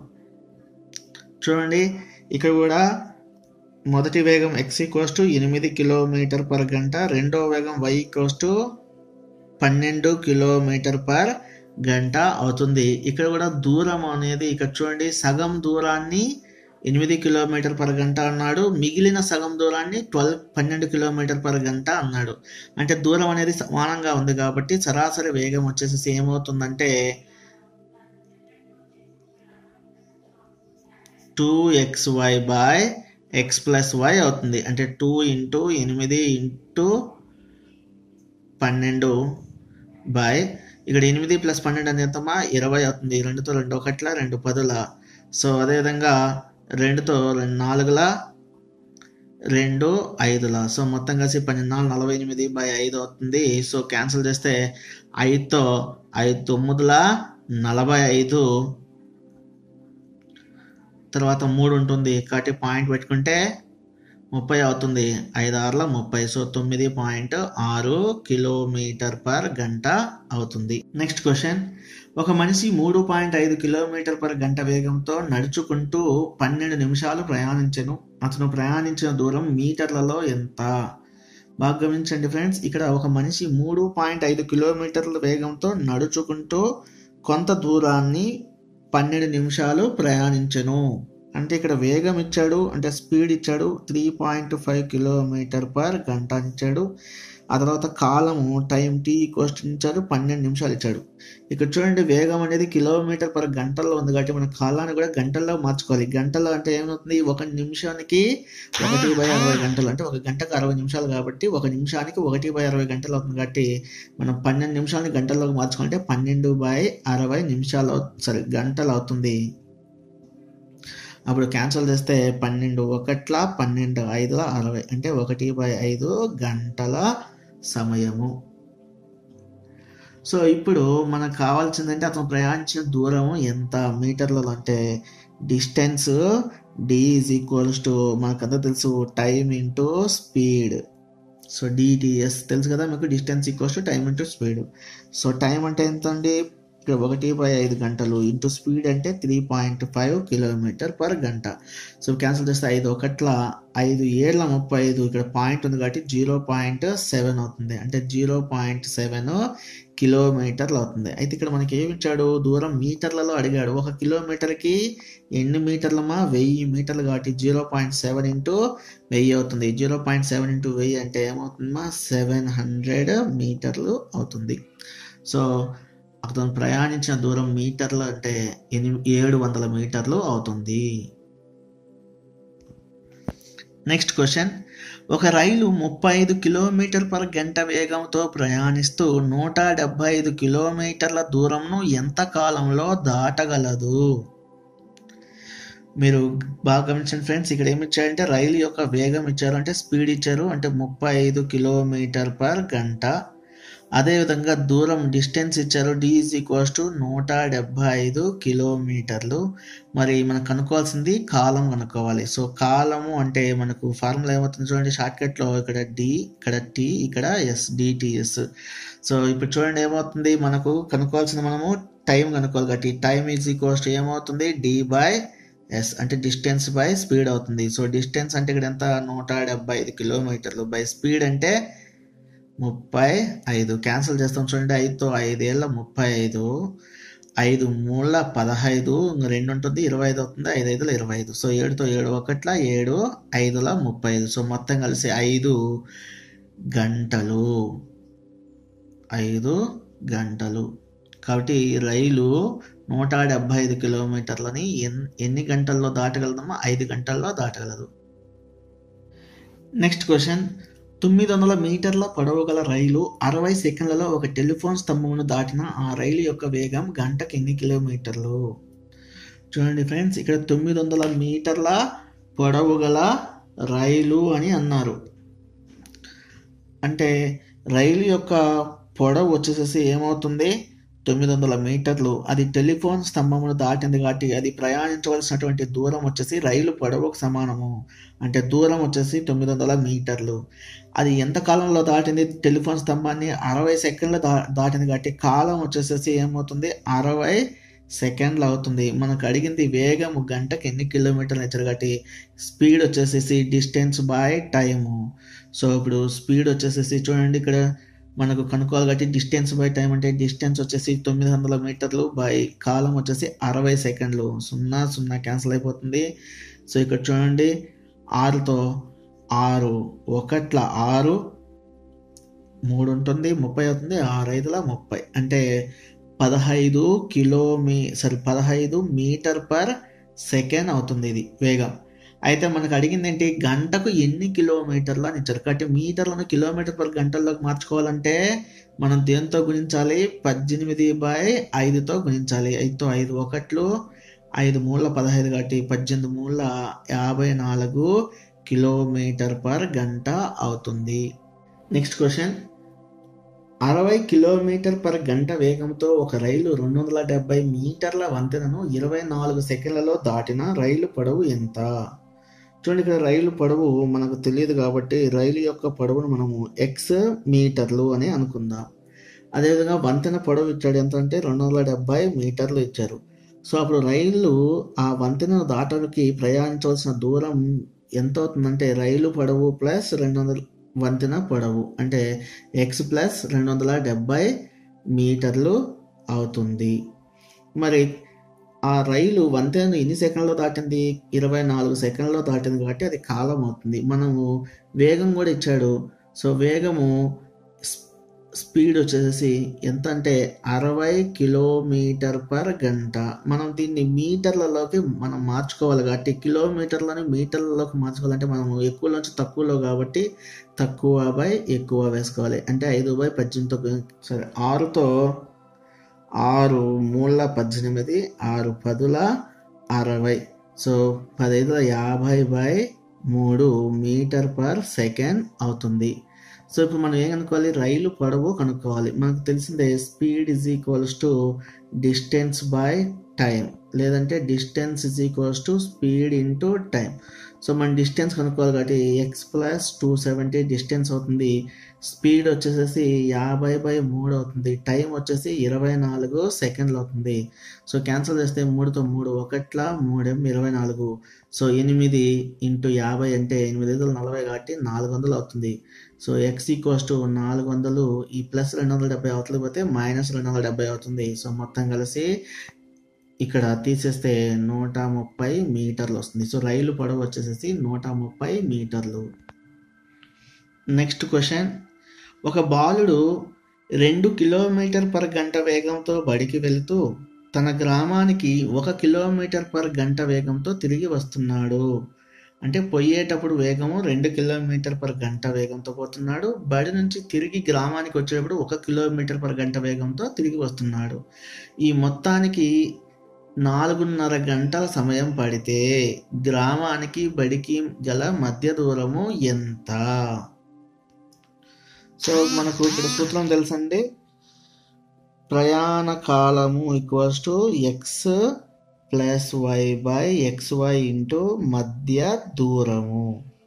చూడండి ఇక్కడ కూడా మొదటి వేగం ఎక్స్ ఈక్వల్స్ టు ఎనిమిది కిలోమీటర్ పర్ గంట రెండో వేగం వై ఈక్వల్స్ టు పన్నెండు కిలోమీటర్ పర్ గంట అవుతుంది ఇక్కడ కూడా దూరం అనేది ఇక్కడ చూడండి సగం దూరాన్ని ఎనిమిది కిలోమీటర్ పర్ గంట అన్నాడు మిగిలిన సగం దూరాన్ని ట్వెల్వ్ పన్నెండు కిలోమీటర్ పర్ గంట అన్నాడు అంటే దూరం అనేది సమానంగా ఉంది కాబట్టి సరాసరి వేగం వచ్చేసి ఏమవుతుందంటే two X Y by X plus Y అవుతుంది అంటే టూ ఇంటూ ఎనిమిది ఇంటూ పన్నెండు బై ఇక్కడ ఎనిమిది ప్లస్ పన్నెండు అని ఎంతమా ఇరవై అవుతుంది రెండుతో రెండు ఒకట్ల రెండు పదుల సో అదేవిధంగా రెండుతో రెండు నాలుగుల రెండు ఐదుల సో మొత్తం కలిసి పన్నెండు నాలుగు నలభై ఎనిమిది బై ఐదు అవుతుంది సో క్యాన్సిల్ చేస్తే ఐదుతో ఐదు తొమ్మిదిల నలభై ఐదు తర్వాత మూడు ఉంటుంది కాబట్టి పాయింట్ పెట్టుకుంటే ముప్పై అవుతుంది ఐదు ఆరుల ముప్పై సో తొమ్మిది పాయింట్ ఆరు కిలోమీటర్ పర్ గంట అవుతుంది నెక్స్ట్ క్వశ్చన్ ఒక మనిషి మూడు పాయింట్ ఐదు కిలోమీటర్ పర్ గంట వేగంతో నడుచుకుంటూ పన్నెండు నిమిషాలు ప్రయాణించను అతను ప్రయాణించిన దూరం మీటర్లలో ఎంత బాగా గమనించండి ఫ్రెండ్స్ ఇక్కడ ఒక మనిషి మూడు పాయింట్ ఐదు కిలోమీటర్ల వేగంతో నడుచుకుంటూ కొంత దూరాన్ని పన్నెండు నిమిషాలు ప్రయాణించను అంటే ఇక్కడ వేగం ఇచ్చాడు అంటే స్పీడ్ ఇచ్చాడు three point five kilometer per గంట ఇచ్చాడు ఆ తర్వాత కాలము టైం టీ కోస్ట్ ఇచ్చాడు పన్నెండు నిమిషాలు ఇచ్చాడు ఇక్కడ చూడండి వేగం అనేది కిలోమీటర్ పర్ గంటల్లో ఉంది కాబట్టి మన కాలాన్ని కూడా గంటల్లో మార్చుకోవాలి గంటల్లో అంటే ఏమవుతుంది ఒక నిమిషానికి ఒకటి బై అరవై గంటలు అంటే ఒక గంటకు అరవై నిమిషాలు కాబట్టి ఒక నిమిషానికి ఒకటి బై అరవై గంటలు అవుతుంది కాబట్టి మనం పన్నెండు నిమిషాలని గంటల్లోకి మార్చుకుంటే పన్నెండు బై అరవై నిమిషాలు సారీ గంటలు అవుతుంది అప్పుడు క్యాన్సిల్ చేస్తే పన్నెండు ఒకట్ల పన్నెండు ఐదుల అరవై అంటే ఒకటి బై ఐదు గంటల సమయము సో ఇప్పుడు మనకు కావాల్సిందంటే అతను ప్రయాణించిన దూరం ఎంత మీటర్లలో అంటే distance D is equals to మనకంతా తెలుసు time into speed so DTS తెలుసు కదా మీకు distance equals to time into speed so time అంటే ఎంత అండి ఇక్కడ ఒకటి బై ఐదు గంటలు ఇంటూ స్పీడ్ అంటే three point five kilometer per గంట సో క్యాన్సిల్ చేస్తే ఐదు ఒకట్ల ఐదు ఏళ్ళ ముప్పై ఐదు ఇక్కడ పాయింట్ ఉంది కాబట్టి జీరో పాయింట్ సెవెన్ అవుతుంది అంటే జీరో పాయింట్ సెవెన్ కిలోమీటర్లు అవుతుంది అయితే ఇక్కడ మనకి ఏమి ఇచ్చాడు దూరం మీటర్లలో అడిగాడు ఒక కిలోమీటర్కి ఎన్ని మీటర్లమా వెయ్యి మీటర్లు కాబట్టి జీరో పాయింట్ సెవెన్ ఇంటూ వెయ్యి అవుతుంది జీరో పాయింట్ సెవెన్ ఇంటూ వెయ్యి అంటే ఏమవుతుందమ్మా సెవెన్ హండ్రెడ్ మీటర్లు అవుతుంది సో అతను ప్రయాణించిన దూరం మీటర్లు అంటే ఎనిమిది ఏడు వందల మీటర్లు అవుతుంది నెక్స్ట్ క్వశ్చన్ ఒక రైలు ముప్పై ఐదు కిలోమీటర్ పర్ గంట వేగంతో ప్రయాణిస్తూ నూట డెబ్బై ఐదు కిలోమీటర్ల దూరంను ఎంత కాలంలో దాటగలదు మీరు బాగా గమనించండి ఫ్రెండ్స్ ఇక్కడ ఏమి ఇచ్చారంటే రైలు యొక్క వేగం ఇచ్చారు అంటే స్పీడ్ ఇచ్చారు అంటే ముప్పై ఐదు కిలోమీటర్ పర్ గంట అదేవిధంగా దూరం డిస్టెన్స్ ఇచ్చారు డి ఈజ్ ఈక్వల్స్ టు నూట డెబ్బై ఐదు కిలోమీటర్లు మరి మనం కనుక్కోవాల్సింది కాలం కనుక్కోవాలి సో కాలము అంటే మనకు ఫార్ములా ఏమవుతుంది చూడండి షార్ట్కట్లో ఇక్కడ డి ఇక్కడ టి ఇక్కడ ఎస్ డిటిఎస్ సో ఇప్పుడు చూడండి ఏమవుతుంది మనకు కనుక్కోవాల్సింది మనము టైం కనుక్కోవాలి కాబట్టి టైం ఈజ్ ఈక్వల్స్ టు ఏమవుతుంది డి బై ఎస్ అంటే డిస్టెన్స్ బై స్పీడ్ అవుతుంది సో డిస్టెన్స్ అంటే ఇక్కడ ఎంత నూట డెబ్బై ఐదు కిలోమీటర్లు బై స్పీడ్ అంటే ముప్పై ఐదు క్యాన్సిల్ చేస్తాం చూడండి ఐదుతో ఐదేళ్ళ ముప్పై ఐదు ఐదు మూల పదహైదు రెండు ఉంటుంది ఇరవై ఐదు అవుతుంది ఐదు ఐదుల ఇరవై ఐదు సో ఏడుతో ఏడు ఒకట్ల ఏడు ఐదుల ముప్పై ఐదు సో మొత్తం కలిసి ఐదు గంటలు ఐదు గంటలు కాబట్టి రైలు నూట డెబ్బై ఐదు కిలోమీటర్లని ఎన్ ఎన్ని గంటల్లో దాటగలదమ్మా ఐదు గంటల్లో దాటగలదు నెక్స్ట్ క్వశ్చన్ తొమ్మిది వందల మీటర్ల పొడవు గల రైలు అరవై సెకండ్లలో ఒక టెలిఫోన్ స్తంభమును దాటిన ఆ రైలు యొక్క వేగం గంటకు ఎన్ని కిలోమీటర్లు చూడండి ఫ్రెండ్స్ ఇక్కడ తొమ్మిది వందల మీటర్ల పొడవు గల రైలు అని అన్నారు అంటే రైలు యొక్క పొడవు వచ్చేసేసి ఏమవుతుంది తొమ్మిది వందల మీటర్లు అది టెలిఫోన్ స్తంభమును దాటింది కాబట్టి అది ప్రయాణించవలసినటువంటి దూరం వచ్చేసి రైలు పొడవుకు సమానము అంటే దూరం వచ్చేసి తొమ్మిది వందల మీటర్లు అది ఎంత కాలంలో దాటింది టెలిఫోన్ స్తంభాన్ని అరవై సెకండ్లు దా దాటింది కాబట్టి కాలం వచ్చేసేసి ఏమవుతుంది అరవై సెకండ్లు అవుతుంది మనకు అడిగింది వేగము గంటకి ఎన్ని కిలోమీటర్లు ఇచ్చారు కాబట్టి స్పీడ్ వచ్చేసేసి డిస్టెన్స్ బై టైము సో ఇప్పుడు స్పీడ్ వచ్చేసేసి చూడండి ఇక్కడ మనకు కనుక్కోవాలి కాబట్టి డిస్టెన్స్ బై టైం అంటే డిస్టెన్స్ వచ్చేసి తొమ్మిది వందల మీటర్లు బై కాలం వచ్చేసి అరవై సెకండ్లు సున్నా సున్నా క్యాన్సిల్ అయిపోతుంది సో ఇక్కడ చూడండి ఆరుతో ఆరు ఒకట్ల ఆరు మూడు ఉంటుంది ముప్పై అవుతుంది ఆరు ఐదుల ముప్పై అంటే పదహైదు కిలోమీ సారీ పదహైదు మీటర్ పర్ సెకండ్ అవుతుంది ఇది వేగం అయితే మనకు అడిగింది ఏంటి గంటకు ఎన్ని కిలోమీటర్లు అని ఇచ్చారు కాబట్టి మీటర్లను కిలోమీటర్ పర్ గంటల్లోకి మార్చుకోవాలంటే మనం దేంతో గుణించాలి పద్దెనిమిది బై ఐదుతో గుణించాలి ఐదుతో ఐదు ఒకట్లు ఐదు మూల పదహైదు కాబట్టి పద్దెనిమిది మూల యాభై నాలుగు కిలోమీటర్ పర్ గంట అవుతుంది నెక్స్ట్ క్వశ్చన్ అరవై కిలోమీటర్ పర్ గంట వేగంతో ఒక రైలు రెండు వందల డెబ్బై మీటర్ల వంతెనను ఇరవై నాలుగు సెకండ్లలో దాటిన రైలు పొడవు ఎంత చూడండి ఇక్కడ రైలు పొడవు మనకు తెలియదు కాబట్టి రైలు యొక్క పొడవును మనము ఎక్స్ మీటర్లు అని అనుకుందాం అదేవిధంగా వంతెన పొడవు ఇచ్చాడు ఎంత అంటే రెండు వందల డెబ్బై మీటర్లు ఇచ్చారు సో అప్పుడు రైలు ఆ వంతెనను దాటడానికి ప్రయాణించవలసిన దూరం ఎంత అవుతుందంటే రైలు పొడవు ప్లస్ రెండు వందల వంతెన పొడవు అంటే ఎక్స్ ప్లస్ రెండు వందల డెబ్బై మీటర్లు అవుతుంది మరి ఆ రైలు వంతెనను ఎన్ని సెకండ్లో దాటింది ఇరవై నాలుగు సెకండ్లో దాటింది కాబట్టి అది కాలం అవుతుంది మనము వేగం కూడా ఇచ్చాడు సో వేగము స్పీడ్ వచ్చేసి ఎంత అంటే అరవై కిలోమీటర్ పర్ గంట మనం దీన్ని మీటర్లలోకి మనం మార్చుకోవాలి కాబట్టి కిలోమీటర్లని మీటర్లలోకి మార్చుకోవాలంటే మనం ఎక్కువలోంచి తక్కువలో కాబట్టి తక్కువ బై ఎక్కువ వేసుకోవాలి అంటే ఐదు బై పద్దెనిమిదితో సరే ఆరుతో ఆరు మూల పద్దెనిమిది ఆరు పదుల అరవై సో పదైదుల యాభై బై మూడు మీటర్ పర్ సెకండ్ అవుతుంది సో ఇప్పుడు మనం ఏం కనుక్కోవాలి రైలు పొడవు కనుక్కోవాలి మనకు తెలిసిందే speed is equals to distance by time లేదంటే distance is equals to speed into time so మన డిస్టెన్స్ కనుక్కోవాలి కాబట్టి X plus two seventy distance అవుతుంది స్పీడ్ వచ్చేసేసి యాభై బై మూడు అవుతుంది టైం వచ్చేసి ఇరవై నాలుగు సెకండ్లు అవుతుంది సో క్యాన్సిల్ చేస్తే మూడుతో మూడు ఒకట్ల మూడేం ఇరవై నాలుగు సో ఎనిమిది ఇంటూ యాభై అంటే ఎనిమిది ఐదు నలభై కాబట్టి నాలుగు వందలు అవుతుంది సో ఎక్స్ ఈక్వల్స్ టు నాలుగు వందలు ఈ ప్లస్ రెండు వందల డెబ్బై అవతల పోతే మైనస్ రెండు వందల డెబ్బై అవుతుంది సో మొత్తం కలిసి ఇక్కడ తీసేస్తే నూట ముప్పై మీటర్లు వస్తుంది సో రైలు పొడవు వచ్చేసేసి నూట ముప్పై మీటర్లు నెక్స్ట్ క్వశ్చన్ ఒక బాలుడు రెండు కిలోమీటర్ పర్ గంట వేగంతో బడికి వెళుతూ తన గ్రామానికి ఒక కిలోమీటర్ పర్ గంట వేగంతో తిరిగి వస్తున్నాడు అంటే పోయేటప్పుడు వేగము రెండు కిలోమీటర్ పర్ గంట వేగంతో పోతున్నాడు బడి నుంచి తిరిగి గ్రామానికి వచ్చేటప్పుడు ఒక కిలోమీటర్ పర్ గంట వేగంతో తిరిగి వస్తున్నాడు ఈ మొత్తానికి నాలుగున్నర గంటల సమయం పడితే గ్రామానికి బడికి గల మధ్య దూరము ఎంత సో మనకు ఇక్కడ సూత్రం తెలుసండి ప్రయాణ కాలము equals to X plus Y by X Y into మధ్య దూరము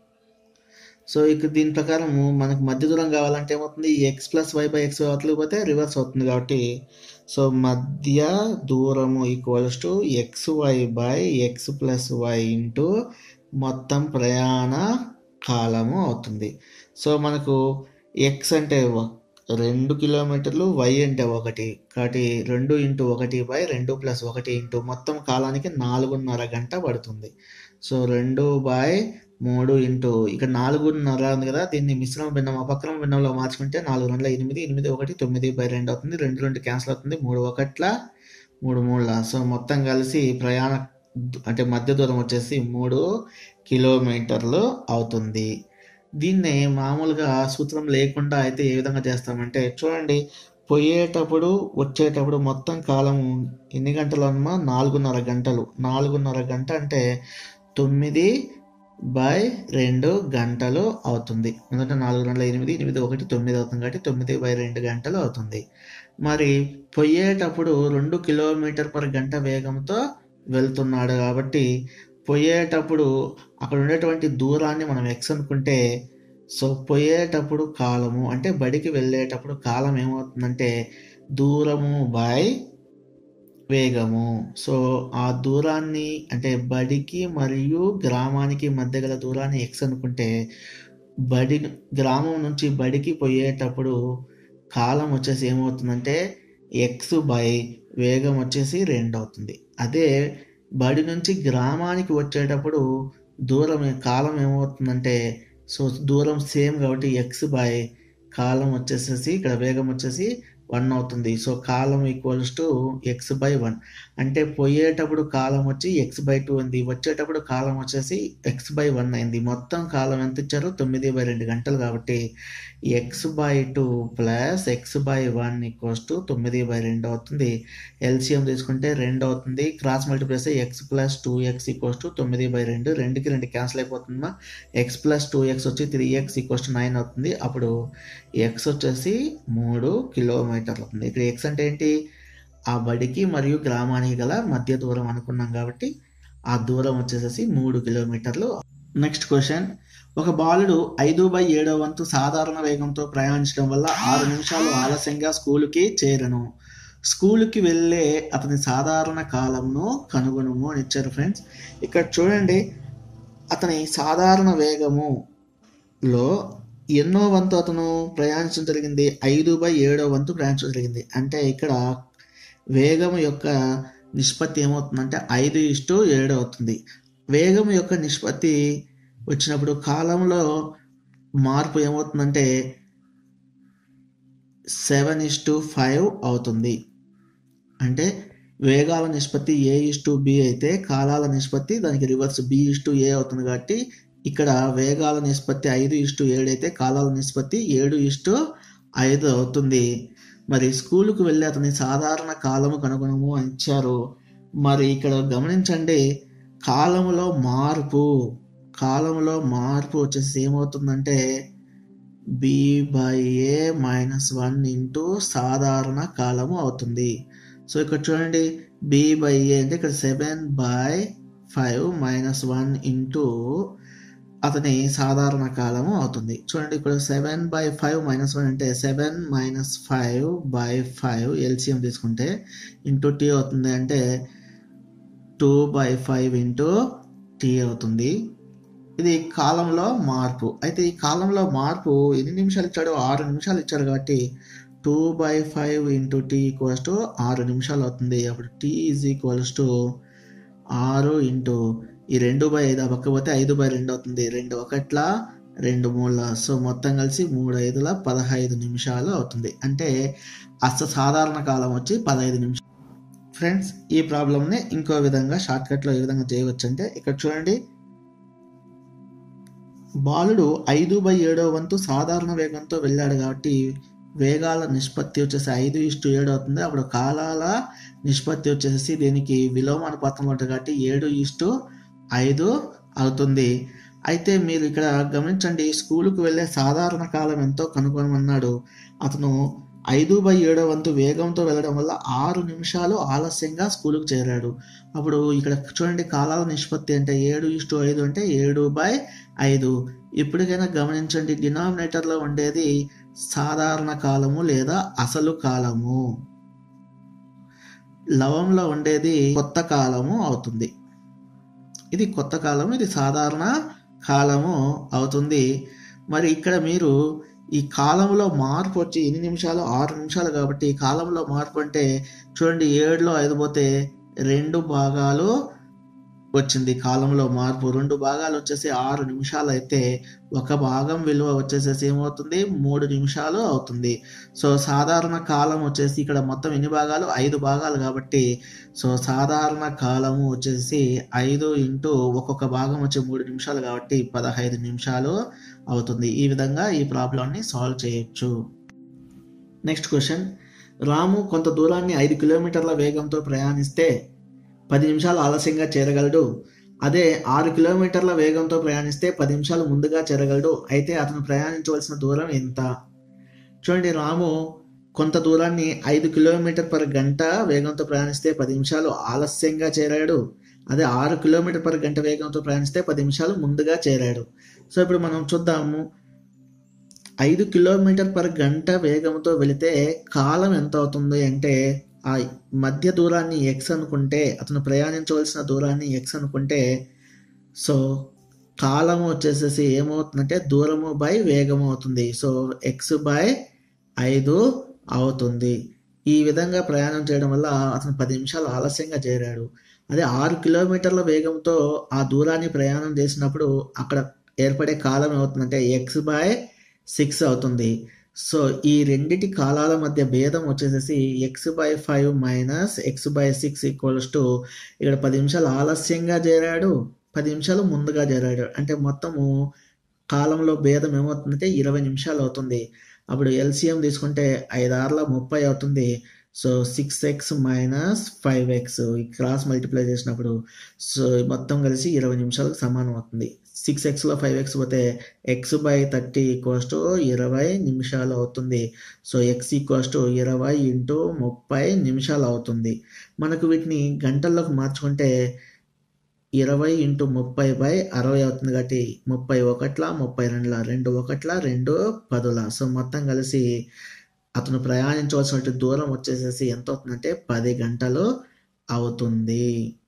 సో ఇక దీని ప్రకారము మనకు మధ్య దూరం కావాలంటే ఏమవుతుంది X plus Y by X పోతే రివర్స్ అవుతుంది కాబట్టి సో మధ్య దూరము equals to X Y by X plus Y into మొత్తం ప్రయాణ కాలము అవుతుంది సో మనకు ఎక్స్ అంటే రెండు కిలోమీటర్లు వై అంటే ఒకటి కాబట్టి రెండు ఇంటూ ఒకటి బై రెండు ప్లస్ ఒకటి ఇంటూ మొత్తం కాలానికి నాలుగున్నర గంట పడుతుంది సో రెండు బై మూడు ఇంటూ ఇక్కడ నాలుగున్నర ఉంది కదా దీన్ని మిశ్రమ భిన్నం అపక్రమ భిన్నంలో మార్చుకుంటే నాలుగు రెండుల ఎనిమిది ఎనిమిది ఒకటి తొమ్మిది బై రెండు అవుతుంది రెండు రెండు క్యాన్సిల్ అవుతుంది మూడు ఒకట్ల మూడు మూడుల సో మొత్తం కలిసి ప్రయాణ అంటే మధ్య దూరం వచ్చేసి మూడు కిలోమీటర్లు అవుతుంది దీన్నే మామూలుగా సూత్రం లేకుండా అయితే ఏ విధంగా చేస్తామంటే చూడండి పోయేటప్పుడు వచ్చేటప్పుడు మొత్తం కాలం ఎన్ని గంటలు అమ్మా నాలుగున్నర గంటలు నాలుగున్నర గంట అంటే తొమ్మిది బై రెండు గంటలు అవుతుంది ఎందుకంటే నాలుగు గంటల ఎనిమిది ఎనిమిది ఒకటి తొమ్మిది అవుతుంది కాబట్టి తొమ్మిది బై రెండు గంటలు అవుతుంది మరి పోయేటప్పుడు రెండు కిలోమీటర్ పర్ గంట వేగంతో వెళ్తున్నాడు కాబట్టి పోయేటప్పుడు అక్కడ ఉండేటువంటి దూరాన్ని మనం ఎక్స్ అనుకుంటే సో పోయేటప్పుడు కాలము అంటే బడికి వెళ్ళేటప్పుడు కాలం ఏమవుతుందంటే దూరము బై వేగము సో ఆ దూరాన్ని అంటే బడికి మరియు గ్రామానికి మధ్య గల దూరాన్ని ఎక్స్ అనుకుంటే బడి గ్రామం నుంచి బడికి పోయేటప్పుడు కాలం వచ్చేసి ఏమవుతుందంటే ఎక్స్ బై వేగం వచ్చేసి రెండు అవుతుంది అదే బడి నుంచి గ్రామానికి వచ్చేటప్పుడు దూరం కాలం ఏమవుతుందంటే సో దూరం సేమ్ కాబట్టి ఎక్స్ బై కాలం వచ్చేసేసి ఇక్కడ వేగం వచ్చేసి వన్ అవుతుంది సో కాలం equals to X by one అంటే పోయేటప్పుడు కాలం వచ్చి ఎక్స్ బై టూ ఉంది వచ్చేటప్పుడు కాలం వచ్చేసి ఎక్స్ బై వన్ అయింది మొత్తం కాలం ఎంత ఇచ్చారు తొమ్మిది బై రెండు గంటలు కాబట్టి X by two plus X by one equals to తొమ్మిది బై రెండు అవుతుంది ఎల్సిఎం తీసుకుంటే రెండు అవుతుంది క్రాస్ మల్టిప్లై చేస్తే X plus two X equals to తొమ్మిది బై రెండు రెండుకి రెండు క్యాన్సిల్ అయిపోతుందా ఎక్స్ ప్లస్ టూ ఎక్స్ వచ్చి three X equals to nine అవుతుంది అప్పుడు ఎక్స్ వచ్చేసి మూడు కిలోమీటర్లు అవుతుంది ఇక్కడ ఎక్స్ అంటే ఏంటి ఆ బడికి మరియు గ్రామానికి గల మధ్య దూరం అనుకున్నాం కాబట్టి ఆ దూరం వచ్చేసేసి మూడు కిలోమీటర్లు నెక్స్ట్ క్వశ్చన్ ఒక బాలుడు ఐదు బై ఏడో వంతు సాధారణ వేగంతో ప్రయాణించడం వల్ల ఆరు నిమిషాలు ఆలస్యంగా స్కూలుకి చేరను స్కూలుకి వెళ్ళే అతని సాధారణ కాలంను కనుగొనము అని ఇచ్చారు ఫ్రెండ్స్ ఇక్కడ చూడండి అతని సాధారణ వేగములో ఎన్నో వంతు అతను ప్రయాణించడం జరిగింది ఐదు బై ఏడో వంతు ప్రయాణించడం జరిగింది అంటే ఇక్కడ వేగం యొక్క నిష్పత్తి ఏమవుతుందంటే ఐదు ఇష్టు ఏడు అవుతుంది వేగం యొక్క నిష్పత్తి వచ్చినప్పుడు కాలంలో మార్పు ఏమవుతుందంటే సెవెన్ ఇస్ టు ఫైవ్ అవుతుంది అంటే వేగాల నిష్పత్తి ఏ ఇస్ టు బి అయితే కాలాల నిష్పత్తి దానికి reverse B is to A అవుతుంది కాబట్టి ఇక్కడ వేగాల నిష్పత్తి ఐదు ఇస్ టు ఏడు అయితే కాలాల నిష్పత్తి ఏడు ఇస్ టు ఐదు అవుతుంది మరి స్కూలుకు వెళ్ళి అతని సాధారణ కాలము కనుగొనము అని ఇచ్చారు మరి ఇక్కడ గమనించండి కాలములో మార్పు కాలంలో మార్పు వచ్చేసి ఏమవుతుందంటే B by A minus one into సాధారణ కాలము అవుతుంది సో ఇక్కడ చూడండి బి బై ఏ అంటే ఇక్కడ seven by five minus one into అతని సాధారణ కాలము అవుతుంది చూడండి ఇక్కడ seven by five minus one అంటే seven minus five by five LCM తీసుకుంటే ఇంటూ టీ అవుతుంది అంటే two by five into T అవుతుంది ఇది కాలంలో మార్పు అయితే ఈ కాలంలో మార్పు ఎన్ని నిమిషాలు ఇచ్చాడు ఆరు నిమిషాలు ఇచ్చాడు కాబట్టి two by five into T equals to ఆరు నిమిషాలు అవుతుంది అప్పుడు టీ ఈజ్ ఈక్వల్స్ టు ఆరు ఇంటూ ఈ రెండు బై ఐదు పక్క పోతే ఐదు బై రెండు అవుతుంది రెండు ఒకట్ల రెండు మూడుల సో మొత్తం కలిసి మూడు ఐదుల పదహైదు నిమిషాలు అవుతుంది అంటే అసలు సాధారణ కాలం వచ్చి పదహైదు నిమిషాలు ఫ్రెండ్స్ ఈ ప్రాబ్లమ్ని ఇంకో విధంగా షార్ట్కట్లో ఏ విధంగా చేయవచ్చు అంటే ఇక్కడ చూడండి బాలుడు ఐదు బై ఏడో వంతు సాధారణ వేగంతో వెళ్ళాడు కాబట్టి వేగాల నిష్పత్తి వచ్చేసి ఐదు ఇష్టు ఏడు అవుతుంది అప్పుడు కాలాల నిష్పత్తి వచ్చేసి దీనికి విలోమానుపాతంలో ఉంటుంది కాబట్టి ఏడు ఇష్టు ఐదు అవుతుంది అయితే మీరు ఇక్కడ గమనించండి స్కూలుకు వెళ్ళే సాధారణ కాలం ఎంతో కనుగొనమన్నాడు అతను ఐదు బై ఏడో వంతు వేగంతో వెళ్ళడం వల్ల ఆరు నిమిషాలు ఆలస్యంగా స్కూలుకు చేరాడు అప్పుడు ఇక్కడ చూడండి కాలాల నిష్పత్తి అంటే ఏడు ఇష్టు ఐదు అంటే ఏడు బై ఐదు ఇప్పటికైనా గమనించండి డినామినేటర్లో ఉండేది సాధారణ కాలము లేదా అసలు కాలము లవంలో ఉండేది కొత్త కాలము అవుతుంది ఇది కొత్త కాలము ఇది సాధారణ కాలము అవుతుంది మరి ఇక్కడ మీరు ఈ కాలంలో మార్పు వచ్చి ఎన్ని నిమిషాలు ఆరు నిమిషాలు కాబట్టి ఈ కాలంలో మార్పు అంటే చూడండి ఏడులో ఐదు పోతే రెండు భాగాలు వచ్చింది కాలంలో మార్పు రెండు భాగాలు వచ్చేసి ఆరు నిమిషాలు అయితే ఒక భాగం విలువ వచ్చేసేసి ఏమవుతుంది మూడు నిమిషాలు అవుతుంది సో సాధారణ కాలం వచ్చేసి ఇక్కడ మొత్తం ఎన్ని భాగాలు ఐదు భాగాలు కాబట్టి సో సాధారణ కాలము వచ్చేసి ఐదు ఇంటూ ఒక్కొక్క భాగం వచ్చి మూడు నిమిషాలు కాబట్టి పదహైదు నిమిషాలు అవుతుంది ఈ విధంగా ఈ ప్రాబ్లంని సాల్వ్ చేయొచ్చు నెక్స్ట్ క్వశ్చన్ రాము కొంత దూరాన్ని ఐదు కిలోమీటర్ల వేగంతో ప్రయాణిస్తే పది నిమిషాలు ఆలస్యంగా చేరగలడు అదే ఆరు కిలోమీటర్ల వేగంతో ప్రయాణిస్తే పది నిమిషాలు ముందుగా చేరగలడు అయితే అతను ప్రయాణించవలసిన దూరం ఎంత చూడండి రాము కొంత దూరాన్ని ఐదు కిలోమీటర్ పర్ గంట వేగంతో ప్రయాణిస్తే పది నిమిషాలు ఆలస్యంగా చేరాడు అదే ఆరు కిలోమీటర్ పర్ గంట వేగంతో ప్రయాణిస్తే పది నిమిషాలు ముందుగా చేరాడు సో ఇప్పుడు మనం చూద్దాము ఐదు కిలోమీటర్ పర్ గంట వేగంతో వెళితే కాలం ఎంత అవుతుంది అంటే ఆ మధ్య దూరాన్ని ఎక్స్ అనుకుంటే అతను ప్రయాణించవలసిన దూరాన్ని ఎక్స్ అనుకుంటే సో కాలము వచ్చేసేసి ఏమవుతుందంటే దూరము బై వేగము అవుతుంది సో ఎక్స్ బై ఐదు అవుతుంది ఈ విధంగా ప్రయాణం చేయడం వల్ల అతను పది నిమిషాలు ఆలస్యంగా చేరాడు అదే ఆరు కిలోమీటర్ల వేగంతో ఆ దూరాన్ని ప్రయాణం చేసినప్పుడు అక్కడ ఏర్పడే కాలం ఏమవుతుందంటే ఎక్స్ బై సిక్స్ అవుతుంది సో ఈ రెండిటి కాలాల మధ్య భేదం వచ్చేసేసి X by five minus X by six equals to ఇక్కడ పది నిమిషాలు ఆలస్యంగా చేరాడు పది నిమిషాలు ముందుగా చేరాడు అంటే మొత్తము కాలంలో భేదం ఏమవుతుందంటే ఇరవై నిమిషాలు అవుతుంది అప్పుడు ఎల్సిఎం తీసుకుంటే ఐదార్ల ముప్పై అవుతుంది so six X minus five X ఈ క్రాస్ మల్టిప్లై చేసినప్పుడు సో మొత్తం కలిసి ఇరవై నిమిషాలకు సమానం అవుతుంది సిక్స్ ఎక్స్లో ఫైవ్ ఎక్స్ పోతే X by thirty equals to ఇరవై నిమిషాలు అవుతుంది సో ఎక్స్ ఈక్వల్స్ టు ఇరవై ఇంటూ ముప్పై నిమిషాలు అవుతుంది మనకు వీటిని గంటల్లోకి మార్చుకుంటే ఇరవై ఇంటూ ముప్పై బై అరవై అవుతుంది కాబట్టి ముప్పై ఒకట్ల ముప్పై రెండుల రెండు ఒకట్ల రెండు పదుల సో మొత్తం కలిసి అతను ప్రయాణించవలసిన దూరం వచ్చేసేసి ఎంత అవుతుందంటే పది గంటలు అవుతుంది